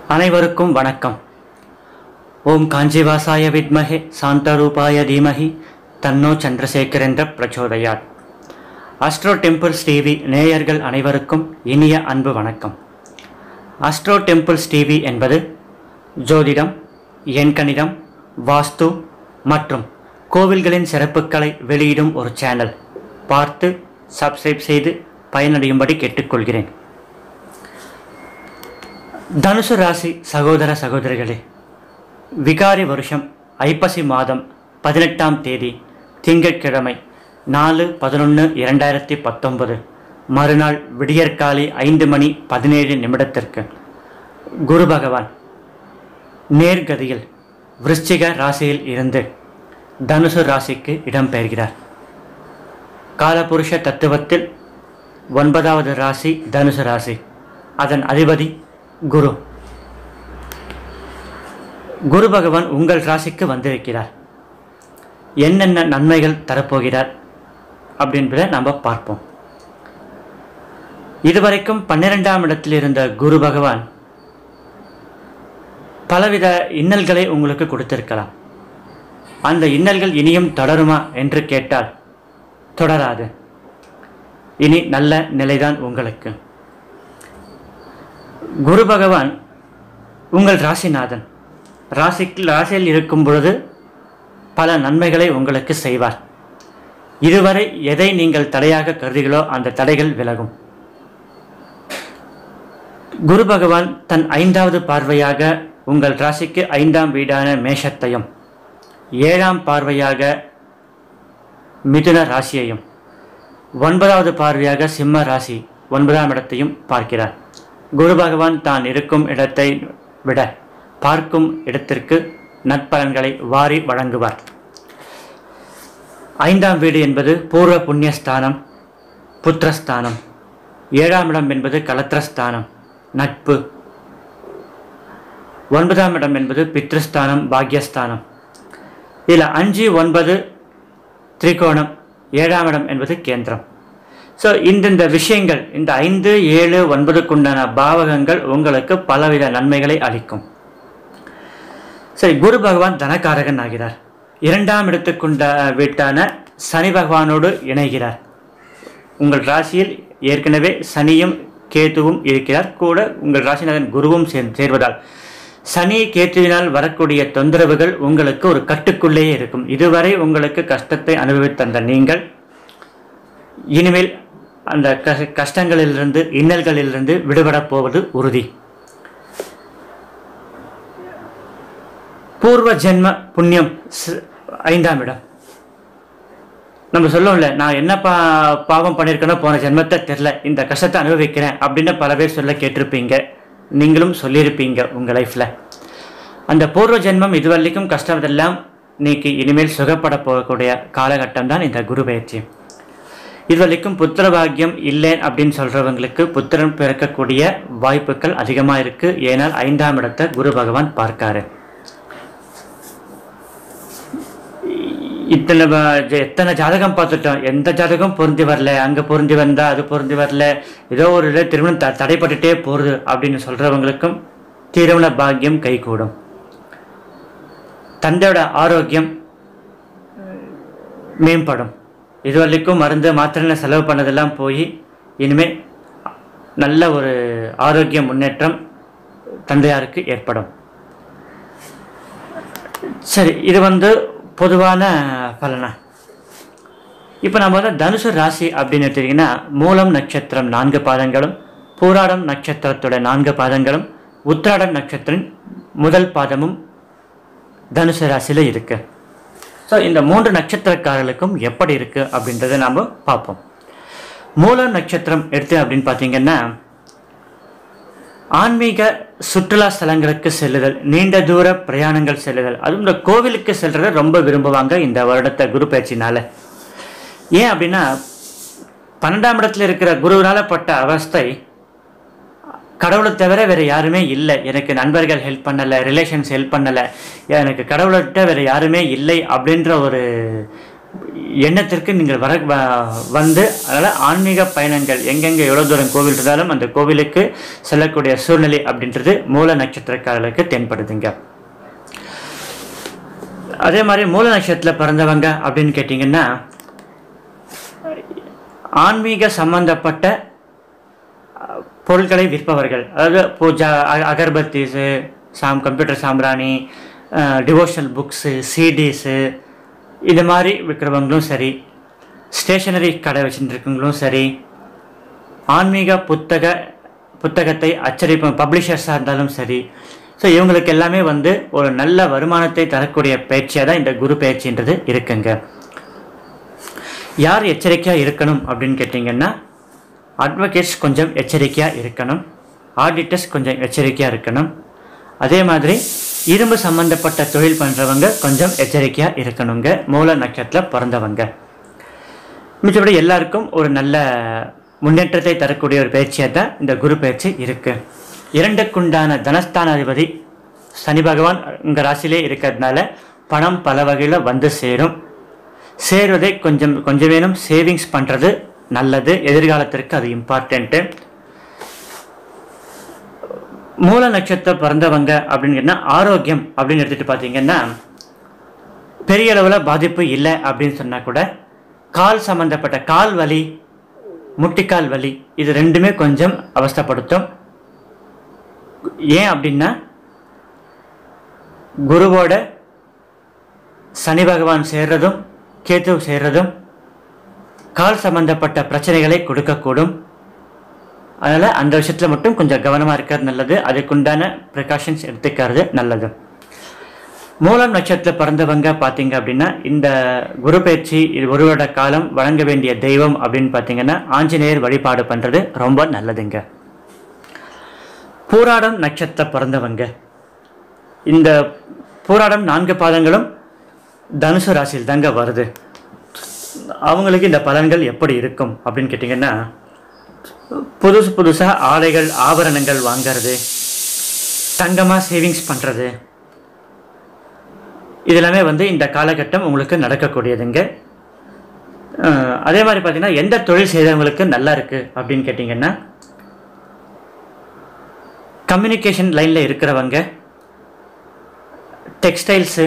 அனைவருக்கும் வணக்கம் ஓம் காஞ்சிவாசாய வித்மஹே சாந்தரூபாய தீமஹி தன்னோ சந்திரசேகரேந்திர பிரச்சோதயாத் அஸ்ட்ரோ டெம்பிள்ஸ் டிவி நேயர்கள் அனைவருக்கும் இனிய அன்பு வணக்கம் அஸ்ட்ரோ டெம்பிள்ஸ் டிவி என்பது ஜோதிடம் எண்கணிதம் வாஸ்து மற்றும் கோவில்களின் சிறப்புகளை வெளியிடும் ஒரு சேனல் பார்த்து சப்ஸ்கிரைப் செய்து பயனடையும்படி கேட்டுக்கொள்கிறேன் தனுசு ராசி சகோதர சகோதரிகளே விகாரி வருஷம் ஐப்பசி மாதம் பதினெட்டாம் தேதி திங்கட்கிழமை நாலு பதினொன்று இரண்டாயிரத்தி பத்தொன்பது மறுநாள் விடியற்காலை ஐந்து மணி பதினேழு நிமிடத்திற்கு குரு பகவான் நேர்கதியில் விருச்சிக ராசியில் இருந்து தனுசு ராசிக்கு இடம்பெயர்கிறார் காலபுருஷ தத்துவத்தில் ஒன்பதாவது ராசி தனுசு ராசி அதன் அதிபதி குரு குரு பகவான் உங்கள் ராசிக்கு வந்திருக்கிறார் என்னென்ன நன்மைகள் தரப்போகிறார் அப்படின்றத நம்ம பார்ப்போம் இதுவரைக்கும் பன்னிரெண்டாம் இடத்தில் இருந்த குரு பகவான் பலவித இன்னல்களை உங்களுக்கு கொடுத்திருக்கலாம் அந்த இன்னல்கள் இனியும் தொடருமா என்று கேட்டால் தொடராது இனி நல்ல நிலைதான் உங்களுக்கு குரு பகவான் உங்கள் ராசிநாதன் ராசிக்கு ராசியில் இருக்கும் பொழுது பல நன்மைகளை உங்களுக்கு செய்வார் இதுவரை எதை நீங்கள் தடையாக கருதுகளோ அந்த தடைகள் விலகும் குரு பகவான் தன் ஐந்தாவது பார்வையாக உங்கள் ராசிக்கு ஐந்தாம் வீடான மேஷத்தையும் ஏழாம் பார்வையாக மிதுன ராசியையும் ஒன்பதாவது பார்வையாக சிம்ம ராசி ஒன்பதாம் இடத்தையும் பார்க்கிறார் குரு பகவான் தான் இருக்கும் இடத்தை விட பார்க்கும் இடத்திற்கு நற்பலன்களை வாரி வழங்குவார் ஐந்தாம் வீடு என்பது பூர்வ புண்ணியஸ்தானம் புத்திரஸ்தானம் ஏழாம் இடம் என்பது கலத்திரஸ்தானம் நட்பு ஒன்பதாம் இடம் என்பது பித்ருஸ்தானம் பாக்யஸ்தானம் இதில் அஞ்சு ஒன்பது திரிகோணம் ஏழாம் இடம் என்பது கேந்திரம் ஸோ இந்தந்த விஷயங்கள் இந்த ஐந்து ஏழு ஒன்பதுக்குண்டான பாவகங்கள் உங்களுக்கு பலவித நன்மைகளை அளிக்கும் சரி குரு பகவான் தனக்காரகன் ஆகிறார் இரண்டாம் இடத்துக்குண்ட வீட்டான சனி பகவானோடு இணைகிறார் உங்கள் ராசியில் ஏற்கனவே சனியும் கேதுவும் இருக்கிறார் கூட உங்கள் ராசிநாதன் குருவும் சேர் சேர்வதால் சனி கேத்துவினால் வரக்கூடிய தொந்தரவுகள் உங்களுக்கு ஒரு கட்டுக்குள்ளேயே இருக்கும் இதுவரை உங்களுக்கு கஷ்டத்தை அனுபவித்தந்த நீங்கள் இனிமேல் அந்த க கஷ்டங்களிலிருந்து இன்னல்களிலிருந்து விடுபடப் போவது உறுதி பூர்வ ஜென்ம புண்ணியம் ஸ்- ஐந்தாம் இடம் நம்ம சொல்லுவோம்ல நான் என்ன பா பாவம் பண்ணியிருக்கேனோ போன ஜென்மத்தை தெரில இந்த கஷ்டத்தை அனுபவிக்கிறேன் அப்படின்னு பல பேர் சொல்ல கேட்டிருப்பீங்க நீங்களும் சொல்லியிருப்பீங்க உங்கள் லைஃப்பில் அந்த பூர்வ ஜென்மம் இதுவரைக்கும் கஷ்டமெல்லாம் நீக்கி இனிமேல் சுகப்பட போகக்கூடிய காலகட்டம் தான் இந்த குரு பயிற்சி இதுவரைக்கும் புத்திர பாக்கியம் இல்லை அப்படின்னு சொல்கிறவங்களுக்கு புத்திரன் பிறக்கக்கூடிய வாய்ப்புகள் அதிகமாக இருக்குது ஏனால் ஐந்தாம் இடத்தை குரு பகவான் பார்க்காரு இத்தனை வ- ஜ- எத்தனை ஜாதகம் பார்த்துட்டோம் எந்த ஜாதகம் பொருந்தி வரல அங்கே பொருந்தி வந்தா அது பொருந்தி வரல ஏதோ ஒரு இதில் திருமணம் த தடைப்பட்டுட்டே போகுது அப்படின்னு சொல்கிறவங்களுக்கும் திருமண பாக்கியம் கைகூடும் தந்தையோட ஆரோக்கியம் மேம்படும் இதுவரைக்கும் மருந்து மாத்திரை செலவு பண்ணதெல்லாம் போய் இனிமேல் நல்ல ஒரு ஆரோக்கிய முன்னேற்றம் தந்தையாருக்கு ஏற்படும் சரி இது வந்து பொதுவான பலனா இப்போ நம்ம வந்து தனுசு ராசி அப்படின்னு எடுத்தீங்கன்னா மூலம் நட்சத்திரம் நான்கு பாதங்களும் பூராடம் நட்சத்திரத்தோட நான்கு பாதங்களும் உத்திராடம் நட்சத்திரம் முதல் பாதமும் தனுசு ராசியில் இருக்கு ஸோ இந்த மூன்று நட்சத்திரக்காரர்களுக்கும் எப்படி இருக்கு அப்படின்றத நாம் பார்ப்போம் மூலம் நட்சத்திரம் எடுத்து அப்படின்னு பார்த்தீங்கன்னா ஆன்மீக சுற்றுலா ஸ்தலங்களுக்கு செல்லுதல் நீண்ட தூர பிரயாணங்கள் செல்லுதல் அதுவும் இந்த கோவிலுக்கு செல்றதை ரொம்ப விரும்புவாங்க இந்த வருடத்தை குரு பயிற்சினால ஏன் அப்படின்னா பன்னெண்டாம் இடத்துல இருக்கிற குருவினால பட்ட அவஸ்தை கடவுளை தவிர வேற யாருமே இல்லை எனக்கு நண்பர்கள் ஹெல்ப் பண்ணலை ரிலேஷன்ஸ் ஹெல்ப் பண்ணலை எனக்கு கடவுளை விட்ட வேற யாருமே இல்லை அப்படின்ற ஒரு எண்ணத்திற்கு நீங்கள் வர வ- வந்து அதனால் ஆன்மீக பயணங்கள் எங்கெங்கே எவ்வளோ தூரம் கோவில் இருந்தாலும் அந்த கோவிலுக்கு செல்லக்கூடிய சூழ்நிலை அப்படின்றது மூல நட்சத்திரக்காரர்களுக்கு தென்படுதுங்க அதே மாதிரி மூல நட்சத்திரத்தில் பிறந்தவங்க அப்படின்னு கேட்டிங்கன்னா ஆன்மீக சம்பந்தப்பட்ட அஹ், பொருட்களை விற்பவர்கள் அதாவது பூஜா அ- அகர்பத்தீஸு சாம் கம்ப்யூட்டர் சாம்பிராணி டிவோஷனல் புக்ஸு சிடிஸு இது மாதிரி விற்கிறவங்களும் சரி ஸ்டேஷனரி கடை வச்சுருக்கவங்களும் சரி ஆன்மீக புத்தக புத்தகத்தை அச்சடிப்பு பப்ளிஷர்ஸாக இருந்தாலும் சரி ஸோ இவங்களுக்கு எல்லாமே வந்து ஒரு நல்ல வருமானத்தை தரக்கூடிய பயிற்சியாக தான் இந்த குரு பயிற்சின்றது இருக்குங்க யார் எச்சரிக்கையாக இருக்கணும் அப்படின்னு கேட்டிங்கன்னா அட்வொகேட்ஸ் கொஞ்சம் எச்சரிக்கையாக இருக்கணும் ஆடிட்டர்ஸ் கொஞ்சம் எச்சரிக்கையாக இருக்கணும் அதே மாதிரி இரும்பு சம்பந்தப்பட்ட தொழில் பண்ணுறவங்க கொஞ்சம் எச்சரிக்கையாக இருக்கணுங்க மூல நட்சத்திரம் பிறந்தவங்க மிச்சபடி எல்லாருக்கும் ஒரு நல்ல முன்னேற்றத்தை தரக்கூடிய ஒரு பயிற்சியாக தான் இந்த குரு பயிற்சி இருக்கு இரண்டுக்குண்டான தனஸ்தானாதிபதி சனி பகவான் உங்கள் ராசியிலே இருக்கிறதுனால பணம் பல வகையில் வந்து சேரும் சேர்வதை கொஞ்சம் கொஞ்சம் வேணும் சேவிங்ஸ் பண்ணுறது நல்லது எதிர்காலத்திற்கு அது இம்பார்ட்டண்ட்டு மூல நட்சத்திரம் பிறந்தவங்க அப்படின்னு கேட்டா ஆரோக்கியம் அப்படின்னு எடுத்துகிட்டு பார்த்தீங்கன்னா பெரிய அளவில் பாதிப்பு இல்லை அப்படின்னு சொன்னால் கூட கால் சம்மந்தப்பட்ட கால் வலி முட்டிக்கால் வலி இது ரெண்டுமே கொஞ்சம் அவஸ்தைப்படுத்தும் ஏன் அப்படின்னா குருவோட சனி பகவான் சேர்றதும் கேத்து சேர்றதும் கால் சம்பந்தப்பட்ட பிரச்சனைகளை கொடுக்கக்கூடும் அதனால் அந்த விஷயத்தில் மட்டும் கொஞ்சம் கவனமாக இருக்கிறது நல்லது அதுக்குண்டான ப்ரிகாஷன்ஸ் எடுத்துக்கிறது நல்லது மூலம் நட்சத்திரத்தில் பிறந்தவங்க பார்த்தீங்க அப்படின்னா இந்த குரு பயிற்சி இது ஒரு வருட காலம் வழங்க வேண்டிய தெய்வம் அப்படின்னு பார்த்தீங்கன்னா ஆஞ்சநேயர் வழிபாடு பண்ணுறது ரொம்ப நல்லதுங்க பூராடம் நட்சத்திரம் பிறந்தவங்க இந்த பூராடம் நான்கு பாதங்களும் தனுசு ராசியில் தாங்க வருது அவங்களுக்கு இந்த பலன்கள் எப்படி இருக்கும் அப்படின்னு கேட்டிங்கன்னா புதுசு புதுசாக ஆடைகள் ஆபரணங்கள் வாங்கிறது தங்கமாக சேவிங்ஸ் பண்ணுறது இதெல்லாமே வந்து இந்த காலகட்டம் உங்களுக்கு நடக்கக்கூடியதுங்க அஹ் அதே மாதிரி பார்த்தீங்கன்னா எந்த தொழில் செய்கிறவங்களுக்கு நல்லா இருக்குது அப்படின்னு கேட்டிங்கன்னா கம்யூனிகேஷன் லைனில் இருக்கிறவங்க டெக்ஸ்டைல்ஸு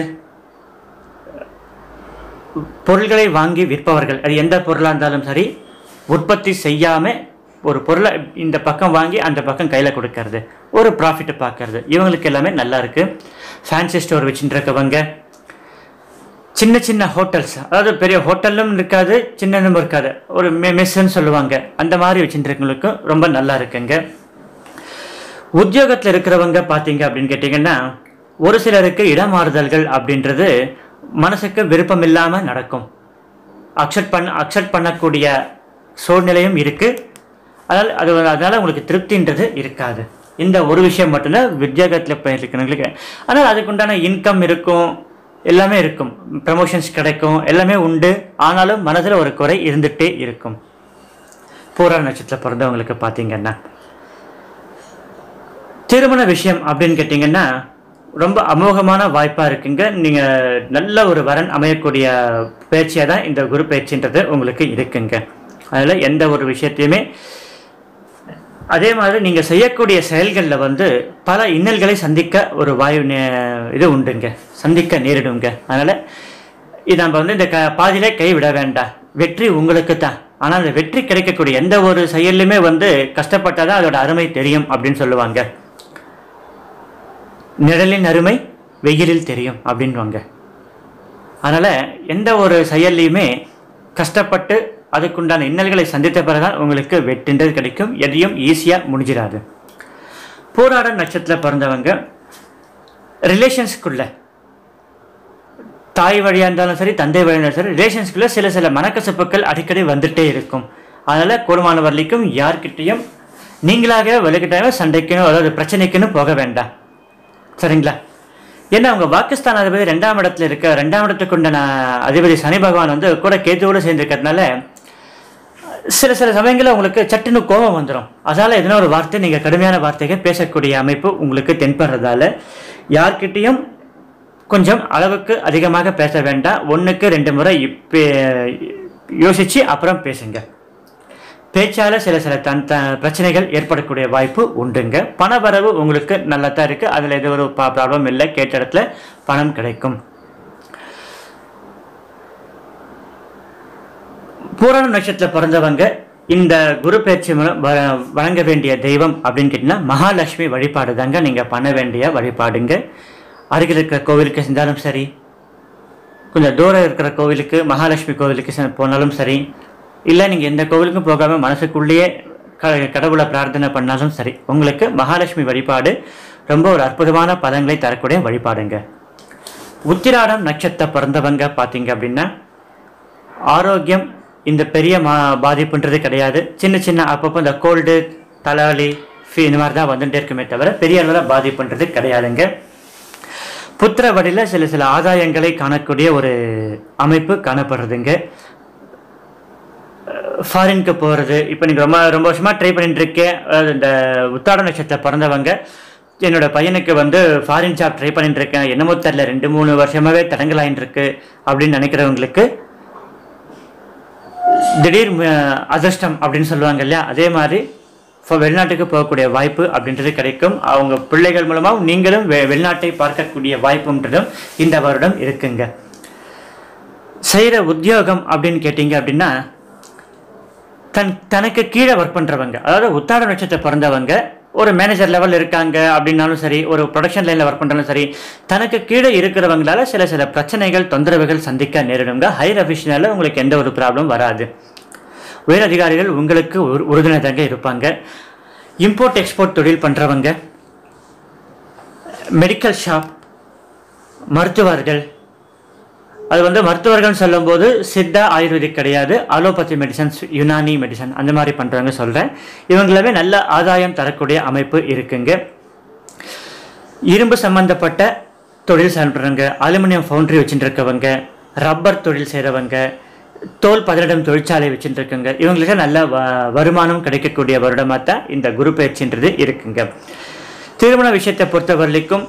பொருள்களை வாங்கி விற்பவர்கள் அது எந்த பொருளாக இருந்தாலும் சரி உற்பத்தி செய்யாமல் ஒரு பொருளை இந்த பக்கம் வாங்கி அந்த பக்கம் கையில் கொடுக்கறது ஒரு ப்ராஃபிட்டை பார்க்கறது இவங்களுக்கு எல்லாமே நல்லா இருக்குது ஃபேன்சி ஸ்டோர் வச்சுட்டு இருக்கவங்க சின்ன சின்ன ஹோட்டல்ஸ் அதாவது பெரிய ஹோட்டலும் இருக்காது சின்னதும் இருக்காது ஒரு மெ மெஸ்ஸுன்னு சொல்லுவாங்க அந்த மாதிரி வச்சுட்டு இருக்கவங்களுக்கும் ரொம்ப நல்லா இருக்குங்க உத்தியோகத்தில் இருக்கிறவங்க பார்த்தீங்க அப்படின்னு கேட்டிங்கன்னா ஒரு சிலருக்கு இடமாறுதல்கள் அப்படின்றது மனசுக்கு விருப்பம் இல்லாமல் நடக்கும் அக்செப்ட் பண்ண அக்செப்ட் பண்ணக்கூடிய சூழ்நிலையும் இருக்குது அதனால் அது அதனால் உங்களுக்கு திருப்தின்றது இருக்காது இந்த ஒரு விஷயம் மட்டும்தான் உத்தியோகத்தில் இருக்கிறவங்களுக்கு ஆனால் அதுக்குண்டான இன்கம் இருக்கும் எல்லாமே இருக்கும் ப்ரமோஷன்ஸ் கிடைக்கும் எல்லாமே உண்டு ஆனாலும் மனதில் ஒரு குறை இருந்துகிட்டே இருக்கும் பூரா நட்சத்திரம் பிறந்தவங்களுக்கு பார்த்தீங்கன்னா திருமண விஷயம் அப்படின்னு கேட்டிங்கன்னா ரொம்ப அமோகமான வாய்ப்பாக இருக்குங்க நீங்கள் நல்ல ஒரு வரன் அமையக்கூடிய பயிற்சியாக தான் இந்த குரு பயிற்சின்றது உங்களுக்கு இருக்குங்க அதில் எந்த ஒரு விஷயத்தையுமே அதே மாதிரி நீங்கள் செய்யக்கூடிய செயல்களில் வந்து பல இன்னல்களை சந்திக்க ஒரு வாயு நே- இது உண்டுங்க சந்திக்க நேரிடுங்க அதனால் இது நம்ம வந்து இந்த க பாதியிலே கை விட வேண்டாம் வெற்றி உங்களுக்கு தான் ஆனால் அந்த வெற்றி கிடைக்கக்கூடிய எந்த ஒரு செயல்லையுமே வந்து கஷ்டப்பட்டால் தான் அதோட அருமை தெரியும் அப்படின்னு சொல்லுவாங்க நிழலின் அருமை வெயிலில் தெரியும் அப்படின்வாங்க அதனால் எந்த ஒரு செயல்லையுமே கஷ்டப்பட்டு அதுக்குண்டான இன்னல்களை சந்தித்த பிறகுதான் உங்களுக்கு வெற்றின்றது கிடைக்கும் எதையும் ஈஸியாக முடிஞ்சிடாது போராட நட்சத்திரத்தில் பிறந்தவங்க ரிலேஷன்ஸ்குள்ள தாய் வழியாக இருந்தாலும் சரி தந்தை வழியாக இருந்தாலும் சரி ரிலேஷன்ஸ்குள்ள சில சில மனக்கசப்புகள் அடிக்கடி வந்துட்டே இருக்கும் அதனால் கூடுமான வரலைக்கும் யார்கிட்டையும் நீங்களாக விலகிட்டாவே சண்டைக்குன்னு அதாவது பிரச்சனைக்குன்னு போக வேண்டாம் சரிங்களா ஏன்னா அவங்க பாகிஸ்தான் அதிபதி ரெண்டாம் இடத்துல இருக்க ரெண்டாம் இடத்துக்கு உண்டான அதிபதி சனி பகவான் வந்து கூட கேத்துவோடு சேர்ந்துருக்கிறதுனால சில சில சமயங்களில் உங்களுக்கு சட்டுன்னு கோபம் வந்துடும் அதால் எதனா ஒரு வார்த்தை நீங்கள் கடுமையான வார்த்தைகள் பேசக்கூடிய அமைப்பு உங்களுக்கு தென்படுறதால யார்கிட்டயும் கொஞ்சம் அளவுக்கு அதிகமாக பேச வேண்டாம் ஒன்றுக்கு ரெண்டு முறை இப்போ யோசித்து அப்புறம் பேசுங்க பேச்சால சில சில தன் த பிரச்சனைகள் ஏற்படக்கூடிய வாய்ப்பு உண்டுங்க பணவரவு உங்களுக்கு நல்லா தான் இருக்குது அதில் எது ஒரு ப்ராப்ளம் இல்லை கேட்ட இடத்துல பணம் கிடைக்கும் பூரணம் நட்சத்திரத்தில் பிறந்தவங்க இந்த குரு பயிற்சி மூலம் வ- வணங்க வேண்டிய தெய்வம் அப்படின்னு கேட்டிங்கன்னா மகாலட்சுமி வழிபாடு தாங்க நீங்கள் பண்ண வேண்டிய வழிபாடுங்க அருகில் இருக்கிற கோவிலுக்கு செஞ்சாலும் சரி கொஞ்சம் தூரம் இருக்கிற கோவிலுக்கு மகாலட்சுமி கோவிலுக்கு செ- போனாலும் சரி இல்லை நீங்கள் எந்த கோவிலுக்கும் போகாமல் மனசுக்குள்ளேயே க கடவுளை பிரார்த்தனை பண்ணாலும் சரி உங்களுக்கு மகாலட்சுமி வழிபாடு ரொம்ப ஒரு அற்புதமான பலன்களை தரக்கூடிய வழிபாடுங்க உத்திராடம் நட்சத்திர பிறந்தவங்க பார்த்தீங்க அப்படின்னா ஆரோக்கியம் இந்த பெரிய மா பாதிப்புன்றது கிடையாது சின்ன சின்ன அப்பப்போ இந்த கோல்டு தலைவலி ஃபீ இந்த மாதிரி தான் வந்துட்டே இருக்குமே தவிர பெரிய அளவில் பாதிப்புன்றது கிடையாதுங்க புத்திர வழியில் சில சில ஆதாயங்களை காணக்கூடிய ஒரு அமைப்பு காணப்படுறதுங்க ஃபாரினுக்கு போகிறது இப்போ நீங்கள் ரொம்ப ரொம்ப வருஷமாக ட்ரை பண்ணிட்டு இருக்கேன் அதாவது இந்த உத்தாட நட்சத்திரம் பிறந்தவங்க என்னோட பையனுக்கு வந்து ஃபாரின் ஜாப் ட்ரை பண்ணிட்டு இருக்கேன் என்னமோ தெரில ரெண்டு மூணு வருஷமாகவே தடங்கலாயின்னு இருக்கு அப்படின்னு நினைக்கிறவங்களுக்கு திடீர் அஹ், அதிர்ஷ்டம் அப்படின்னு சொல்லுவாங்க இல்லையா அதே மாதிரி இப்போ வெளிநாட்டுக்கு போகக்கூடிய வாய்ப்பு அப்படின்றது கிடைக்கும் அவங்க பிள்ளைகள் மூலமாக நீங்களும் வெ வெளிநாட்டை பார்க்கக்கூடிய வாய்ப்புன்றதும் இந்த வருடம் இருக்குங்க செய்கிற உத்தியோகம் அப்படின்னு கேட்டிங்க அப்படின்னா தன் தனக்கு கீழே ஒர்க் பண்ணுறவங்க அதாவது உத்தாட நட்சத்திரம் பிறந்தவங்க ஒரு மேனேஜர் லெவல் இருக்காங்க அப்படின்னாலும் சரி ஒரு ப்ரொடக்ஷன் லைனில் ஒர்க் பண்ணுறாலும் சரி தனக்கு கீழே இருக்கிறவங்களால சில சில பிரச்சனைகள் தொந்தரவுகள் சந்திக்க நேரிடுங்க ஹையர் அஃபிஷியலில் உங்களுக்கு எந்த ஒரு ப்ராப்ளம் வராது உயர் அதிகாரிகள் உங்களுக்கு உறு- உறுதுணையாக இருப்பாங்க இம்போர்ட் எக்ஸ்போர்ட் தொழில் பண்ணுறவங்க மெடிக்கல் ஷாப் மருத்துவர்கள் அது வந்து மருத்துவர்கள் சொல்லும்போது சித்தா ஆயுர்வேதிக் கிடையாது அலோபதி மெடிசன்ஸ் யுனானி மெடிசன் அந்த மாதிரி பண்ணுறவங்க சொல்கிறேன் இவங்களவே நல்ல ஆதாயம் தரக்கூடிய அமைப்பு இருக்குங்க இரும்பு சம்பந்தப்பட்ட தொழில் செயல்படுறவங்க அலுமினியம் ஃபவுண்டரி வச்சுட்டு இருக்கவங்க ரப்பர் தொழில் செய்கிறவங்க தோல் பதனிடம் தொழிற்சாலை வச்சுட்டு இருக்கவங்க இவங்களுக்கு நல்ல வ வருமானம் கிடைக்கக்கூடிய வருடமாக தான் இந்த குரு பயிற்சின்றது இருக்குங்க திருமண விஷயத்தை பொறுத்த வரைக்கும்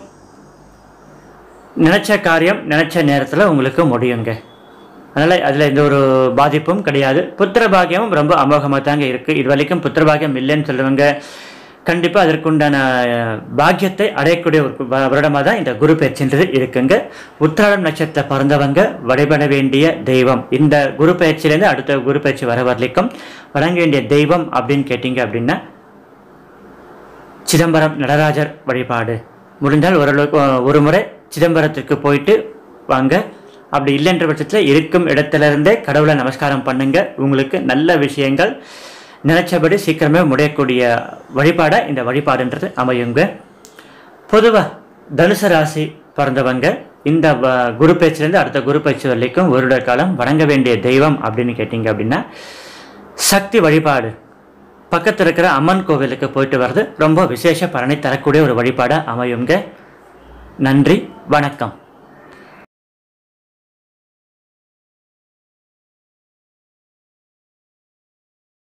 நினச்ச காரியம் நினச்ச நேரத்தில் உங்களுக்கு முடியுங்க அதனால் அதில் எந்த ஒரு பாதிப்பும் கிடையாது புத்திர பாக்கியமும் ரொம்ப அமோகமாக தாங்க இருக்குது இது வரைக்கும் புத்திர பாக்கியம் இல்லைன்னு சொல்லுவாங்க கண்டிப்பாக அதற்குண்டான அஹ், பாக்கியத்தை அடையக்கூடிய ஒரு வ- வருடமாக தான் இந்த குரு பயிற்சின்றது இருக்குங்க உத்திராடம் நட்சத்திர பிறந்தவங்க வழிபட வேண்டிய தெய்வம் இந்த குரு பயிற்சியிலேருந்து அடுத்த குரு பயிற்சி வர வரலிக்கும் வழங்க வேண்டிய தெய்வம் அப்படின்னு கேட்டிங்க அப்படின்னா சிதம்பரம் நடராஜர் வழிபாடு முடிந்தால் ஓரளவுக்கு அஹ், ஒரு முறை சிதம்பரத்துக்கு போயிட்டு வாங்க அப்படி இல்லைன்ற பட்சத்தில் இருக்கும் இடத்துல இருந்தே கடவுளை நமஸ்காரம் பண்ணுங்க உங்களுக்கு நல்ல விஷயங்கள் நினைச்சபடி சீக்கிரமே முடியக்கூடிய வழிபாடாக இந்த வழிபாடுன்றது அமையுங்க பொதுவாக தனுசு ராசி பிறந்தவங்க இந்த வ- குரு பயிற்சியிலேருந்து அடுத்த குரு பயிற்சி வரைக்கும் வருட காலம் வணங்க வேண்டிய தெய்வம் அப்படின்னு கேட்டிங்க அப்படின்னா சக்தி வழிபாடு பக்கத்தில் இருக்கிற அம்மன் கோவிலுக்கு போயிட்டு வர்றது ரொம்ப விசேஷ பலனை தரக்கூடிய ஒரு வழிபாடாக அமையுங்க நன்றி வணக்கம்